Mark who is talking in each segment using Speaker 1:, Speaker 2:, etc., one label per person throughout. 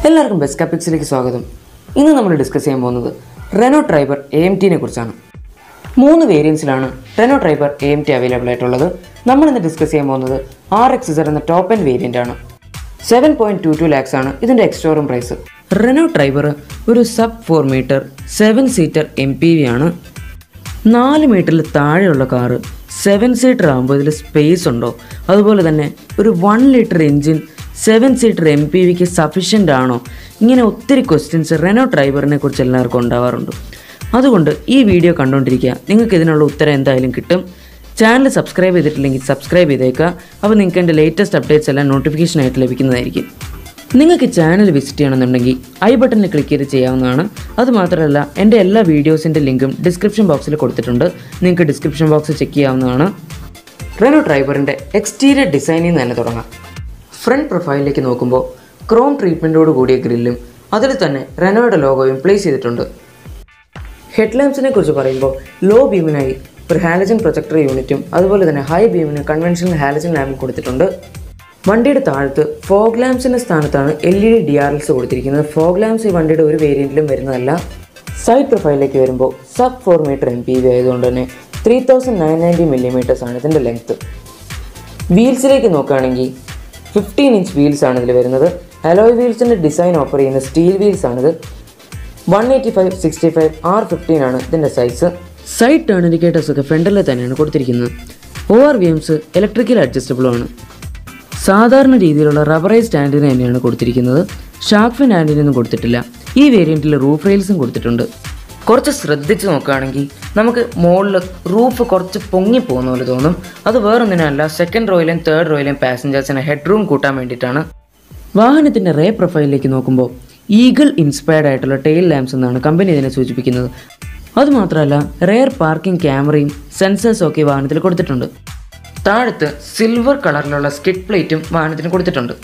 Speaker 1: എല്ലാവർക്കും ബെസ്റ്റ് കാപ്പിക്സിലേക്ക് സ്വാഗതം ഇന്ന് നമ്മൾ ഡിസ്കസ് ചെയ്യാൻ പോകുന്നത് റെനോ ട്രൈബർ എ എം ടിനെ കുറിച്ചാണ് മൂന്ന് വേരിയൻസിലാണ് Renault Triber A M T available ആയിട്ടുള്ളത് നമ്മൾ ഇന്ന് ഡിസ്കസ് ചെയ്യാൻ പോകുന്നത് ആർ എക്സ് എന്ന ടോപ്പ് എൻ വേരിയൻ്റ് ആണ് seven point two two lakhs ആണ് ഇതിൻ്റെ എക്സ്റ്റോറും പ്രൈസ് റെനോ ട്രൈബർ ഒരു sub four metre seven seater M P V ആണ് നാല് മീറ്ററിൽ താഴെയുള്ള കാറ് സെവൻ സീറ്റർ ആകുമ്പോൾ ഇതിൽ സ്പേസ് ഉണ്ടോ അതുപോലെ തന്നെ ഒരു one litre engine seven seater M P വിക്ക് സഫീഷ്യൻ്റ് ആണോ ഇങ്ങനെ ഒത്തിരി ക്വസ്റ്റ്യൻസ് റെനോ ഡ്രൈവറിനെ കുറിച്ച് എല്ലാവർക്കും ഉണ്ടാവാറുണ്ട് അതുകൊണ്ട് ഈ വീഡിയോ കണ്ടുകൊണ്ടിരിക്കുക നിങ്ങൾക്ക് ഇതിനുള്ള ഉത്തരം എന്തായാലും കിട്ടും ചാനൽ സബ്സ്ക്രൈബ് ചെയ്തിട്ടില്ലെങ്കിൽ സബ്സ്ക്രൈബ് ചെയ്തേക്കുക അപ്പോൾ നിങ്ങൾക്ക് എൻ്റെ ലേറ്റസ്റ്റ് അപ്ഡേറ്റ്സ് എല്ലാം നോട്ടിഫിക്കേഷൻ ആയിട്ട് ലഭിക്കുന്നതായിരിക്കും നിങ്ങൾക്ക് ചാനൽ വിസിറ്റ് ചെയ്യണമെന്നുണ്ടെങ്കിൽ ഐ ബട്ടണിൽ ക്ലിക്ക് ചെയ്ത് ചെയ്യാവുന്നതാണ് അതുമാത്രമല്ല എൻ്റെ എല്ലാ വീഡിയോസിൻ്റെ ലിങ്കും ഡിസ്ക്രിപ്ഷൻ ബോക്സിൽ കൊടുത്തിട്ടുണ്ട് നിങ്ങൾക്ക് ഡിസ്ക്രിപ്ഷൻ ബോക്സ് ചെക്ക് ചെയ്യാവുന്നതാണ് റെനോ ഡ്രൈവറിൻ്റെ എക്സ്റ്റീരിയർ ഡിസൈനിൽ നിന്ന് തന്നെ തുടങ്ങാം ഫ്രണ്ട് പ്രൊഫൈലിലേക്ക് നോക്കുമ്പോൾ ക്രോം ട്രീറ്റ്മെൻറ്റോട് കൂടിയ ഗ്രില്ലും അതിൽ തന്നെ റെനോയുടെ ലോഗോയും പ്ലേസ് ചെയ്തിട്ടുണ്ട് ഹെഡ്ലാമ്പ്സിനെ കുറിച്ച് പറയുമ്പോൾ ലോ ബീമിനായി ഒരു ഹാലജൻ പ്രൊജക്ടർ യൂണിറ്റും അതുപോലെ തന്നെ ഹൈ ബീമിന് കൺവെൻഷണൽ ഹാലജൻ ലാമ്പും കൊടുത്തിട്ടുണ്ട് വണ്ടിയുടെ താഴത്ത് ഫോഗ് ലാമ്പ്സിൻ്റെ സ്ഥാനത്താണ് L E D D R Ls കൊടുത്തിരിക്കുന്നത് ഫോഗ് ലാമ്പ്സ് ഈ വണ്ടിയുടെ ഒരു വേരിയൻറ്റിലും വരുന്നതല്ല സൈഡ് പ്രൊഫൈലിലേക്ക് വരുമ്പോൾ sub four metre M P V ആയതുകൊണ്ട് തന്നെ three thousand nine ninety millimetres ആണ് ഇതിൻ്റെ ലെങ്ത്ത് വീൽസിലേക്ക് നോക്കുകയാണെങ്കിൽ ഫിഫ്റ്റീൻ ഇഞ്ച് വീൽസ് ആണ് ഇതിൽ വരുന്നത് അലോയ് വീൽസിൻ്റെ ഡിസൈൻ ഓഫർ ചെയ്യുന്ന സ്റ്റീൽ വീൽസ് ആണിത് one eighty five sixty five R fifteen ആണ് ഇതിൻ്റെ സൈസ് സൈഡ് ടേൺ ഇൻഡിക്കേറ്റേഴ്സ് ഒക്കെ ഫ്രണ്ടിൽ തന്നെയാണ് കൊടുത്തിരിക്കുന്നത് O R V Ms electrical അഡ്ജസ്റ്റബിളും ആണ് സാധാരണ രീതിയിലുള്ള റബ്ബറൈസ്ഡ് ആൻറ്റിന തന്നെയാണ് കൊടുത്തിരിക്കുന്നത് ഷാർക്ഫിൻ ആൻറ്റിനൊന്നും കൊടുത്തിട്ടില്ല ഈ വേരിയൻറ്റിൽ റൂഫ് റെയിൽസും കൊടുത്തിട്ടുണ്ട് കുറച്ച് ശ്രദ്ധിച്ച് നോക്കുകയാണെങ്കിൽ നമുക്ക് മുകളിൽ റൂഫ് കുറച്ച് പൊങ്ങി പോകുന്ന പോലെ തോന്നും അത് വേറൊന്നിനല്ല സെക്കൻഡ് റോയിലെയും തേർഡ് റോയിലെയും പാസഞ്ചേഴ്സിന് ഹെഡ് റൂം കൂട്ടാൻ വേണ്ടിയിട്ടാണ് വാഹനത്തിൻ്റെ റേ പ്രൊഫൈലിലേക്ക് നോക്കുമ്പോൾ ഈഗിൾ ഇൻസ്പയർഡ് ആയിട്ടുള്ള ടെയിൽ ലാംപ്സ് എന്നാണ് കമ്പനി ഇതിനെ സൂചിപ്പിക്കുന്നത് അതുമാത്രമല്ല റെയർ പാർക്കിംഗ് ക്യാമറയും സെൻസേഴ്സും ഒക്കെ ഈ വാഹനത്തിൽ കൊടുത്തിട്ടുണ്ട് താഴത്ത് സിൽവർ കളറിലുള്ള സ്കിഡ് പ്ലേറ്റും വാഹനത്തിന് കൊടുത്തിട്ടുണ്ട്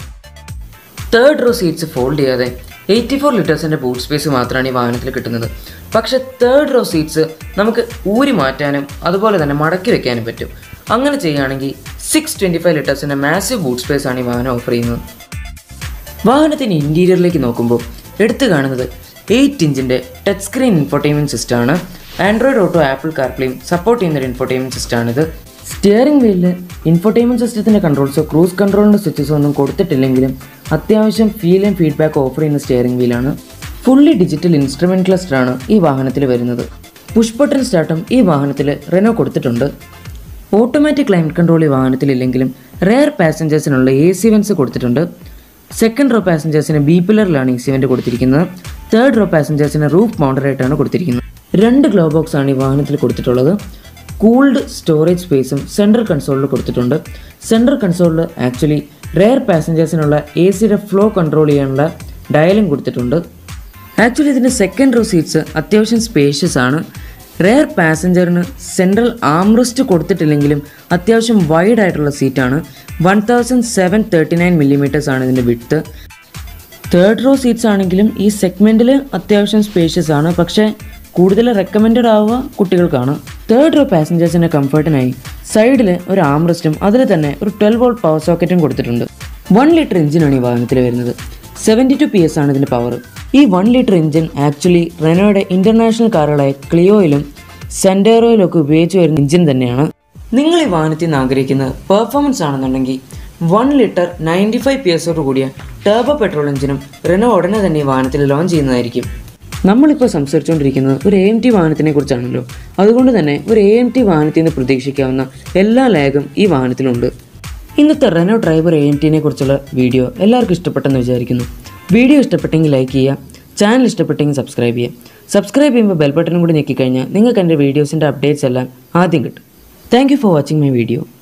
Speaker 1: തേർഡ് റോ സീറ്റ്സ് ഫോൾഡ് ചെയ്യാതെ എയ്റ്റി ഫോർ ലിറ്റേഴ്സിൻ്റെ ബൂട്ട് സ്പേസ് മാത്രമാണ് ഈ വാഹനത്തിൽ കിട്ടുന്നത് പക്ഷേ തേർഡ് റോ സീറ്റ്സ് നമുക്ക് ഊരി മാറ്റാനും അതുപോലെ തന്നെ മടക്കി വെക്കാനും പറ്റും അങ്ങനെ ചെയ്യുകയാണെങ്കിൽ സിക്സ് ട്വൻറ്റി ഫൈവ് ലിറ്റേഴ്സിൻ്റെ മാസീവ് ബൂട്ട് സ്പേസ് ആണ് ഈ വാഹനം ഓഫർ ചെയ്യുന്നത് വാഹനത്തിൻ്റെ ഇൻറ്റീരിയറിലേക്ക് നോക്കുമ്പോൾ എടുത്തു കാണുന്നത് എയ്റ്റ് ഇഞ്ചിൻ്റെ ടച്ച് സ്ക്രീൻ ഇൻഫോർടൈൻമെൻറ്റ് സിസ്റ്റമാണ് ആൻഡ്രോയിഡ് ഓട്ടോ ആപ്പിൾ കാർപ്ലേയും സപ്പോർട്ട് ചെയ്യുന്ന ഒരു ഇൻഫോർടൈൻമെൻറ്റ് സിസ്റ്റമാണിത് സ്റ്റിയറിംഗ് വീലിൽ ഇൻഫോർടൈൻമെൻറ്റ് സിസ്റ്റത്തിൻ്റെ കൺട്രോൾസോ ക്രൂസ് കൺട്രോളിൻ്റെ സ്വിച്ചസോ ഒന്നും കൊടുത്തിട്ടില്ലെങ്കിലും അത്യാവശ്യം ഫീൽ ആൻഡ് ഫീഡ്ബാക്ക് ഓഫർ ചെയ്യുന്ന സ്റ്റിയറിംഗ് വീലാണ് ഫുള്ളി ഡിജിറ്റൽ ഇൻസ്ട്രുമെൻറ്റ് ക്ലസ്റ്ററാണ് ഈ വാഹനത്തിൽ വരുന്നത് പുഷ് ബട്ടൺ സ്റ്റാർട്ടും ഈ വാഹനത്തിൽ റെനോ കൊടുത്തിട്ടുണ്ട് ഓട്ടോമാറ്റിക് ക്ലൈമറ്റ് കൺട്രോൾ ഈ വാഹനത്തിലില്ലെങ്കിലും റെയർ പാസഞ്ചേഴ്സിനുള്ള എ സി വെൻസ് കൊടുത്തിട്ടുണ്ട് സെക്കൻഡ് റോ പാസഞ്ചേഴ്സിന് ബി പില്ലറിലാണ് ഈ സിവൻ്റ് കൊടുത്തിരിക്കുന്നത് തേർഡ് റോ പാസഞ്ചേഴ്സിന് റൂഫ് മൗണ്ടറായിട്ടാണ് കൊടുത്തിരിക്കുന്നത് രണ്ട് ഗ്ലോ ബോക്സ് ആണ് ഈ വാഹനത്തിൽ കൊടുത്തിട്ടുള്ളത് കൂൾഡ് സ്റ്റോറേജ് സ്പേസും സെൻട്രൽ കൺസോളിൽ കൊടുത്തിട്ടുണ്ട് സെൻട്രൽ കൺസോളിൽ ആക്ച്വലി റെയർ പാസഞ്ചേഴ്സിനുള്ള എ സിയുടെ ഫ്ലോ കൺട്രോൾ ചെയ്യാനുള്ള ഡയലും കൊടുത്തിട്ടുണ്ട് ആക്ച്വലി ഇതിൻ്റെ സെക്കൻഡ് റോ സീറ്റ്സ് അത്യാവശ്യം സ്പേഷ്യസ് ആണ് റെയർ പാസഞ്ചറിന് സെൻട്രൽ ആംറസ്റ്റ് കൊടുത്തിട്ടില്ലെങ്കിലും അത്യാവശ്യം വൈഡ് ആയിട്ടുള്ള സീറ്റാണ് one thousand seven thirty nine millimetres ആണ് ഇതിൻ്റെ വിട്ത്ത് തേർഡ് റോ സീറ്റ്സ് ആണെങ്കിലും ഈ സെഗ്മെൻറ്റിൽ അത്യാവശ്യം സ്പേഷ്യസ് ആണ് പക്ഷേ കൂടുതൽ റെക്കമെൻഡഡ് ആവുക കുട്ടികൾക്കാണ് തേർഡ് റോ പാസഞ്ചേഴ്സിൻ്റെ കംഫർട്ടിനായി സൈഡിൽ ഒരു ആംറസ്റ്റും അതിൽ തന്നെ ഒരു ട്വൽവ് വോൾട്ട് പവർ സോക്കറ്റും കൊടുത്തിട്ടുണ്ട് വൺ ലിറ്റർ എഞ്ചിനാണ് ഈ വാഹനത്തിൽ വരുന്നത് സെവൻറ്റി ടു പി എസ് ആണ് ഇതിൻ്റെ പവർ ഈ വൺ ലിറ്റർ എഞ്ചിൻ ആക്ച്വലി റെനോയുടെ ഇൻ്റർനാഷണൽ കാറുകളായ ക്ലിയോയിലും സെൻറ്റേറോയിലും ഒക്കെ ഉപയോഗിച്ച് വരുന്ന എഞ്ചിൻ തന്നെയാണ് നിങ്ങൾ ഈ വാഹനത്തിൽ നിന്ന് ആഗ്രഹിക്കുന്ന പെർഫോമൻസ് ആണെന്നുണ്ടെങ്കിൽ one litre ninety five P എസോട് കൂടിയ ടർബോ പെട്രോൾ എഞ്ചിനും റെനോ ഉടനെ തന്നെ ഈ വാഹനത്തിൽ ലോഞ്ച് ചെയ്യുന്നതായിരിക്കും നമ്മളിപ്പോൾ സംസാരിച്ചുകൊണ്ടിരിക്കുന്നത് ഒരു എ എം ടി വാഹനത്തിനെ കുറിച്ചാണല്ലോ അതുകൊണ്ട് തന്നെ ഒരു എ എം ടി വാഹനത്തിൽ നിന്ന് പ്രതീക്ഷിക്കാവുന്ന എല്ലാ ലാഗും ഈ വാഹനത്തിലുണ്ട് ഇന്നത്തെ റെനോ ഡ്രൈവർ എ എം ടിനെ കുറിച്ചുള്ള വീഡിയോ എല്ലാവർക്കും ഇഷ്ടപ്പെട്ടെന്ന് വിചാരിക്കുന്നു വീഡിയോ ഇഷ്ടപ്പെട്ടെങ്കിൽ ലൈക്ക് ചെയ്യുക ചാനൽ ഇഷ്ടപ്പെട്ടെങ്കിൽ സബ്സ്ക്രൈബ് ചെയ്യുക സബ്സ്ക്രൈബ് ചെയ്യുമ്പോൾ ബെൽ ബട്ടണും കൂടി ഞെക്കിക്കഴിഞ്ഞാൽ നിങ്ങൾക്ക് എൻ്റെ വീഡിയോസിൻ്റെ അപ്ഡേറ്റ്സ് എല്ലാം ആദ്യം കിട്ടും thank you for watching my video